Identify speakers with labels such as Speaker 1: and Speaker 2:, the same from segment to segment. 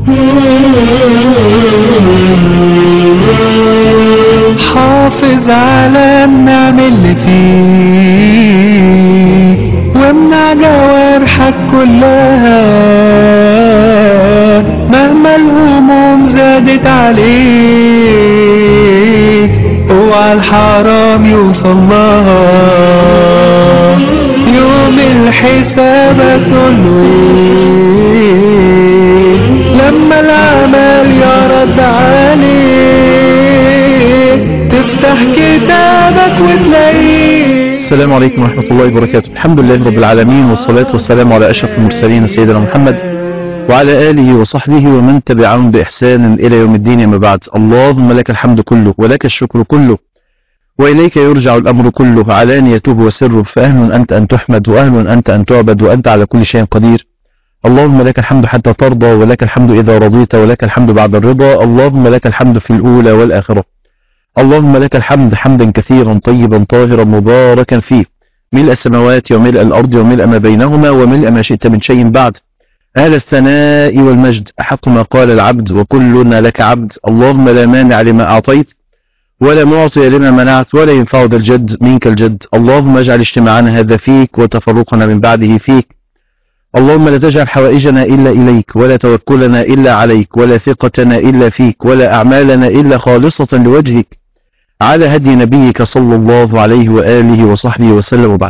Speaker 1: حافظ على النعم اللي فيك وامنع جوارحك كلها مهما الهموم زادت عليك اوعى الحرام يوصل لها يوم الحساب تقوله ايه لما العمل يرد عليك تفتح كتابك وتلاقيه
Speaker 2: السلام عليكم ورحمة الله وبركاته الحمد لله رب العالمين والصلاة والسلام على أشرف المرسلين سيدنا محمد وعلى آله وصحبه ومن تبعهم بإحسان إلى يوم الدين أما بعد اللهم لك الحمد كله ولك الشكر كله وإليك يرجع الأمر كله علانيته وسره فأهل أنت أن تحمد وأهل أنت أن تعبد وأنت على كل شيء قدير اللهم لك الحمد حتى ترضى ولك الحمد إذا رضيت ولك الحمد بعد الرضا اللهم لك الحمد في الأولى والآخرة اللهم لك الحمد حمدا كثيرا طيبا طاهرا مباركا فيه ملء السماوات وملء الأرض وملء ما بينهما وملء ما شئت من شيء بعد أهل الثناء والمجد أحق ما قال العبد وكلنا لك عبد اللهم لا مانع لما أعطيت ولا معطي لما منعت ولا ينفع ذا الجد منك الجد اللهم اجعل اجتماعنا هذا فيك وتفرقنا من بعده فيك اللهم لا تجعل حوائجنا إلا إليك ولا توكلنا إلا عليك ولا ثقتنا إلا فيك ولا أعمالنا إلا خالصة لوجهك على هدي نبيك صلى الله عليه وآله وصحبه وسلم وبعد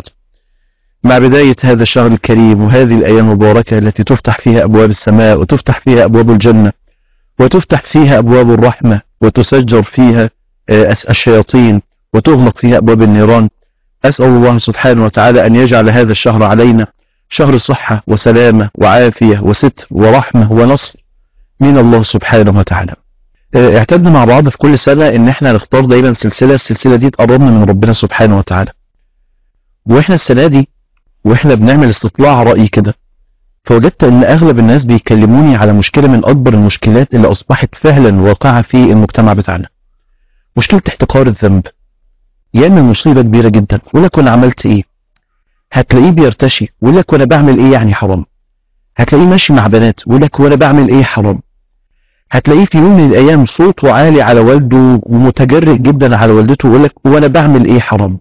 Speaker 2: مع بداية هذا الشهر الكريم وهذه الأيام المباركة التي تفتح فيها أبواب السماء وتفتح فيها أبواب الجنة وتفتح فيها أبواب الرحمة وتسجر فيها الشياطين وتغلق فيها أبواب النيران أسأل الله سبحانه وتعالى أن يجعل هذا الشهر علينا شهر صحة وسلامة وعافية وستر ورحمة ونصر من الله سبحانه وتعالى اعتدنا مع بعض في كل سنة ان احنا نختار دايما سلسلة السلسلة دي تقربنا من ربنا سبحانه وتعالى واحنا السنة دي واحنا بنعمل استطلاع رأي كده فوجدت ان اغلب الناس بيكلموني على مشكلة من اكبر المشكلات اللي اصبحت فعلا واقعة في المجتمع بتاعنا مشكلة احتقار الذنب يعمل مصيبة كبيرة جدا يقول لك وانا عملت ايه هتلاقيه بيرتشي ويقول لك وانا بعمل ايه يعني حرام هتلاقيه ماشي مع بنات ويقول لك وانا بعمل ايه حرام هتلاقيه في يوم من الايام صوته عالي على والده ومتجرئ جدا على والدته ويقول لك وانا بعمل ايه حرام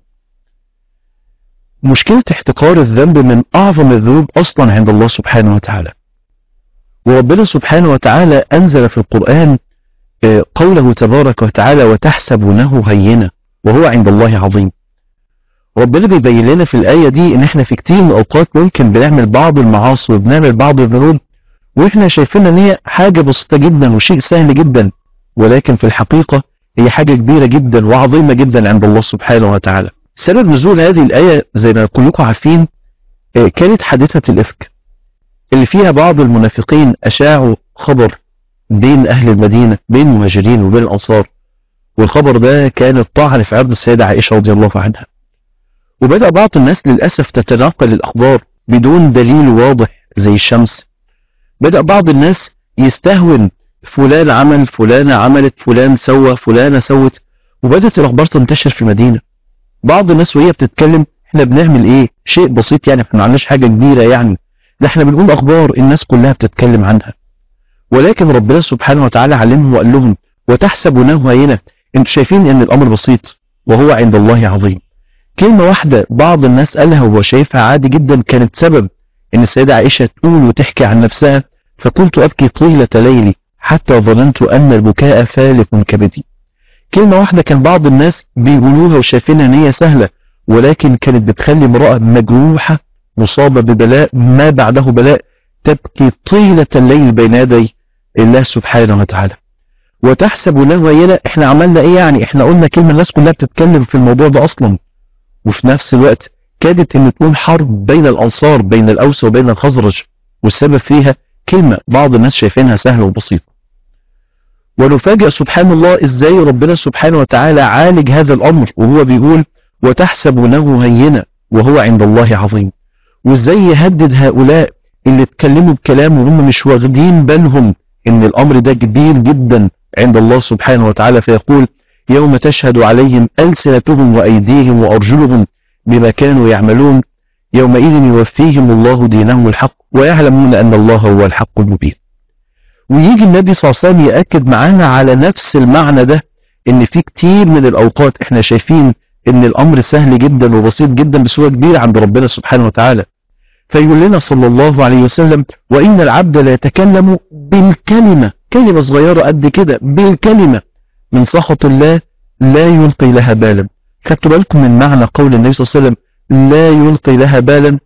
Speaker 2: مشكلة احتقار الذنب من اعظم الذنوب اصلا عند الله سبحانه وتعالى وربنا سبحانه وتعالى انزل في القرآن قوله تبارك وتعالى وتحسبونه هينا وهو عند الله عظيم ربنا بيبين لنا في الآية دي ان احنا في كتير من الاوقات ممكن بنعمل بعض المعاصي وبنعمل بعض الذنوب واحنا شايفين ان هي حاجة بسيطة جدا وشيء سهل جدا ولكن في الحقيقة هي حاجة كبيرة جدا وعظيمة جدا عند الله سبحانه وتعالى سبب نزول هذه الآية زي ما كلكم عارفين كانت حادثة الإفك اللي فيها بعض المنافقين أشاعوا خبر بين أهل المدينة بين المهاجرين وبين الأنصار والخبر ده كان الطعن في عرض السيدة عائشة رضي الله عنها وبدأ بعض الناس للأسف تتناقل الأخبار بدون دليل واضح زي الشمس بدأ بعض الناس يستهون فلان عمل فلانة عملت فلان سوى فلانة سوت وبدأت الأخبار تنتشر في المدينة بعض الناس وهي بتتكلم احنا بنعمل ايه شيء بسيط يعني احنا ما عملناش حاجة كبيرة يعني ده احنا بنقول أخبار الناس كلها بتتكلم عنها ولكن ربنا سبحانه وتعالى علمهم وقال لهم وتحسبونه هينة انتوا شايفين ان الأمر بسيط وهو عند الله عظيم كلمة واحدة بعض الناس قالها وهو شايفها عادي جدا كانت سبب ان السيدة عائشة تقول وتحكي عن نفسها فكنت أبكي طيلة ليلي حتى ظننت أن البكاء فالق كبدي كلمة واحدة كان بعض الناس بيقولوها وشايفينها ان هي سهلة ولكن كانت بتخلي امرأة مجروحة مصابة ببلاء ما بعده بلاء تبكي طيلة الليل بين يدي الله سبحانه وتعالى وتحسب له هينا احنا عملنا ايه يعني احنا قلنا كلمة الناس كلها بتتكلم في الموضوع ده اصلا وفي نفس الوقت كادت ان تكون حرب بين الانصار بين الاوس وبين الخزرج والسبب فيها كلمة بعض الناس شايفينها سهلة وبسيطة ونفاجئ سبحان الله ازاي ربنا سبحانه وتعالى عالج هذا الامر وهو بيقول وتحسبونه هينا وهو عند الله عظيم وازاي يهدد هؤلاء اللي اتكلموا بكلام وهم مش واخدين بالهم ان الامر ده كبير جدا عند الله سبحانه وتعالى فيقول يوم تشهد عليهم ألسنتهم وأيديهم وأرجلهم بما كانوا يعملون يومئذ يوفيهم الله دينهم الحق ويعلمون أن الله هو الحق المبين ويجي النبي صلى الله عليه وسلم يأكد معانا على نفس المعنى ده ان في كتير من الاوقات احنا شايفين ان الامر سهل جدا وبسيط جدا بصورة كبيرة عند ربنا سبحانه وتعالى فيقول لنا صلى الله عليه وسلم وإن العبد لا يتكلم بالكلمة كلمة صغيرة قد كده بالكلمة من سخط الله لا يلقي لها بالا خدتوا بالكم من معنى قول النبي صلى الله عليه وسلم لا يلقي لها بالا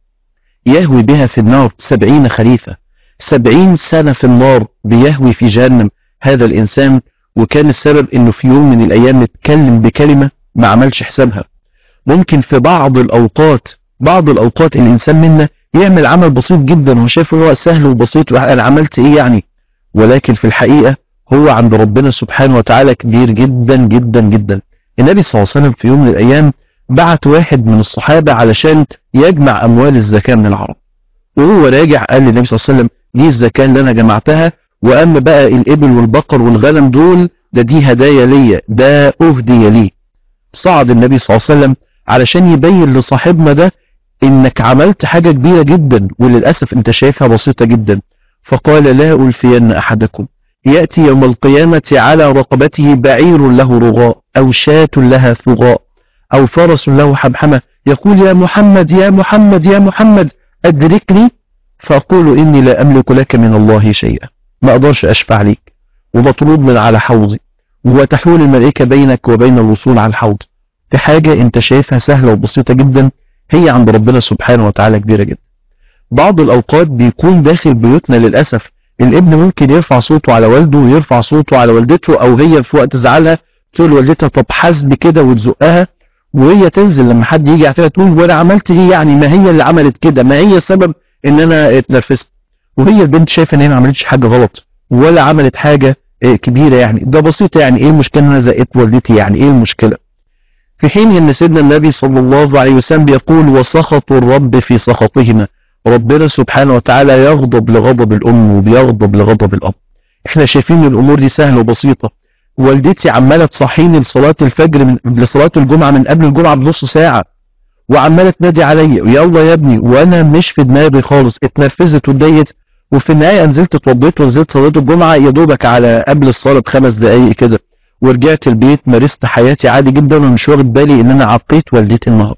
Speaker 2: يهوي بها في النار سبعين خليفة سبعين سنة في النار بيهوي في جهنم هذا الإنسان وكان السبب انه في يوم من الأيام اتكلم بكلمة ما عملش حسابها ممكن في بعض الأوقات بعض الأوقات الإنسان منا يعمل عمل بسيط جدا وهو شايف هو سهل وبسيط وأنا عملت إيه يعني ولكن في الحقيقة هو عند ربنا سبحانه وتعالى كبير جدا جدا جدا النبي صلى الله عليه وسلم في يوم من الأيام بعت واحد من الصحابة علشان يجمع أموال الزكاة من العرب وهو راجع قال للنبي صلى الله عليه وسلم دي الزكاة اللي أنا جمعتها وأما بقى الإبل والبقر والغنم دول ده دي هدايا ليا ده أهدي لي صعد النبي صلى الله عليه وسلم علشان يبين لصاحبنا ده انك عملت حاجة كبيرة جدا وللأسف انت شايفها بسيطة جدا فقال لا ألفين أحدكم يأتي يوم القيامة على رقبته بعير له رغاء أو شاة لها ثغاء أو فرس له حمحمة يقول يا محمد يا محمد يا محمد أدركني فأقول إني لا أملك لك من الله شيئا ما أقدرش أشفع ليك ومطرود من على حوضي وتحول الملائكة بينك وبين الوصول على الحوض في حاجة انت شايفها سهلة وبسيطة جدا هي عند ربنا سبحانه وتعالى كبيرة جدا بعض الأوقات بيكون داخل بيوتنا للأسف الابن ممكن يرفع صوته على والده ويرفع صوته على والدته أو هي في وقت زعلها تقول لوالدتها طب حاسبي كده وتزقها وهي تنزل لما حد يجي يعتبر تقول وانا عملت ايه يعني ما هي اللي عملت كده ما هي السبب ان انا اتنرفزت وهي البنت شايفه ان هي ما عملتش حاجه غلط ولا عملت حاجه كبيره يعني ده بسيطه يعني ايه المشكله ان انا زقت والدتي يعني ايه المشكله في حين ان سيدنا النبي صلى الله عليه وسلم بيقول وسخط الرب في سخطهما ربنا سبحانه وتعالى يغضب لغضب الام وبيغضب لغضب الاب احنا شايفين الامور دي سهله وبسيطه والدتي عماله تصحيني لصلاه الفجر من لصلاه الجمعه من قبل الجمعه بنص ساعه وعماله تنادي عليا يلا يا ابني وانا مش في دماغي خالص اتنرفزت واتضايقت وفي النهايه نزلت اتوضيت ونزلت صلاه الجمعه يا دوبك على قبل الصلاه بخمس دقائق كده ورجعت البيت مارست حياتي عادي جدا ومش واخد بالي ان انا عقيت والدتي النهارده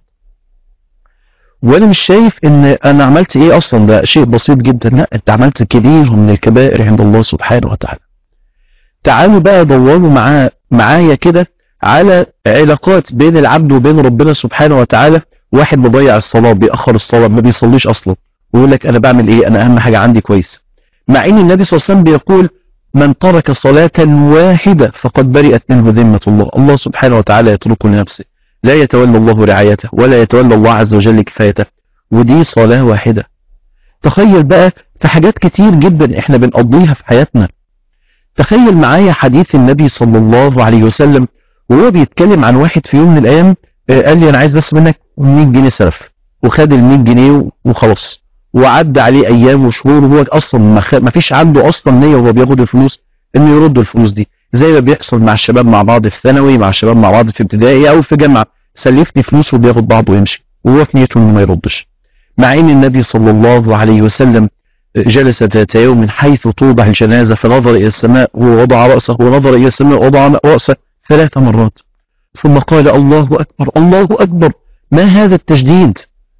Speaker 2: وانا مش شايف ان انا عملت ايه اصلا ده شيء بسيط جدا لا انت عملت كبير من الكبائر عند الله سبحانه وتعالى تعالوا بقى دوروا معاه معايا كده على علاقات بين العبد وبين ربنا سبحانه وتعالى واحد مضيع الصلاة بيأخر الصلاة ما بيصليش اصلا ويقول لك انا بعمل ايه انا اهم حاجة عندي كويس مع ان النبي صلى الله عليه وسلم بيقول من ترك صلاة واحدة فقد برئت منه ذمة الله الله سبحانه وتعالى يترك لنفسه لا يتولى الله رعايته ولا يتولى الله عز وجل كفايته ودي صلاة واحدة تخيل بقى في حاجات كتير جدا احنا بنقضيها في حياتنا تخيل معايا حديث النبي صلى الله عليه وسلم وهو بيتكلم عن واحد في يوم من الايام قال لي انا عايز بس منك 100 جنيه سلف وخد ال 100 جنيه وخلاص وعدى عليه ايام وشهور وهو اصلا ما فيش عنده اصلا نيه وهو بياخد الفلوس انه يرد الفلوس دي زي ما بيحصل مع الشباب مع بعض في ثانوي مع الشباب مع بعض في ابتدائي او في جامعه سلفني فلوس وبياخد بعضه ويمشي وهو في نيته انه ما يردش مع ان النبي صلى الله عليه وسلم جلس ذات يوم حيث توضع الجنازه فنظر الى السماء ووضع راسه ونظر الى السماء ووضع راسه ثلاث مرات ثم قال الله اكبر الله اكبر ما هذا التجديد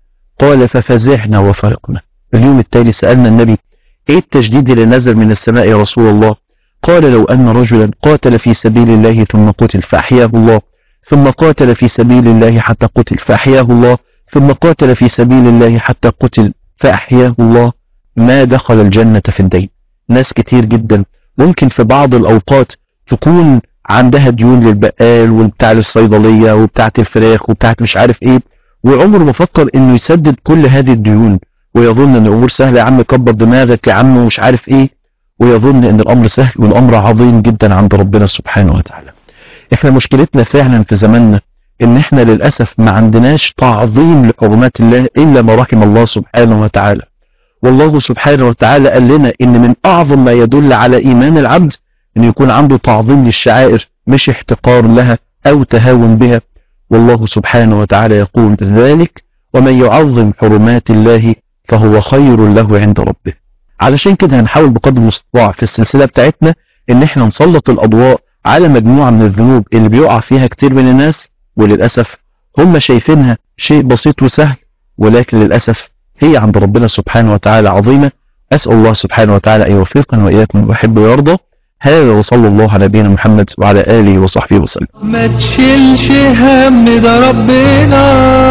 Speaker 2: قال ففزعنا وفرقنا اليوم التالي سألنا النبي ايه التجديد اللي نزل من السماء يا رسول الله قال لو أن رجلا قاتل في سبيل الله ثم قتل فأحياه الله ثم قاتل في سبيل الله حتى قتل فأحياه الله ثم قاتل في سبيل الله حتى قتل فأحياه الله ما دخل الجنة في الدين ناس كتير جدا ممكن في بعض الأوقات تكون عندها ديون للبقال وبتاع الصيدلية وبتاعة الفراخ وبتاعة مش عارف ايه وعمره ما فكر انه يسدد كل هذه الديون ويظن ان الامور سهله يا عم كبر دماغك يا عم ومش عارف ايه ويظن ان الامر سهل والامر عظيم جدا عند ربنا سبحانه وتعالى احنا مشكلتنا فعلا في زماننا ان احنا للاسف ما عندناش تعظيم لحرمات الله الا ما رحم الله سبحانه وتعالى والله سبحانه وتعالى قال لنا ان من اعظم ما يدل على ايمان العبد ان يكون عنده تعظيم للشعائر مش احتقار لها او تهاون بها والله سبحانه وتعالى يقول ذلك ومن يعظم حرمات الله فهو خير له عند ربه علشان كده هنحاول بقدر المستطاع في السلسلة بتاعتنا ان احنا نسلط الاضواء على مجموعة من الذنوب اللي بيقع فيها كتير من الناس وللأسف هم شايفينها شيء بسيط وسهل ولكن للأسف هي عند ربنا سبحانه وتعالى عظيمة أسأل الله سبحانه وتعالى أن يوفقنا وإياكم ويحب ويرضى هذا وصلى الله على نبينا محمد وعلى آله وصحبه وسلم
Speaker 1: ما تشيلش هم ده ربنا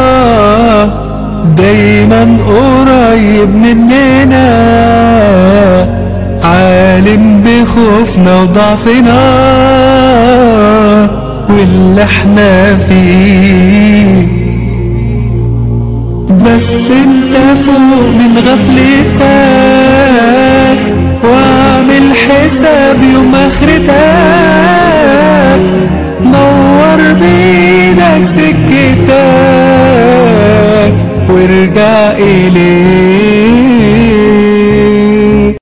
Speaker 1: دايما قريب مننا عالم بخوفنا وضعفنا واللي احنا فيه بس انت فوق من غفلتك واعمل حساب يوم اخرتك نور بيدك سكتك وارجع اليه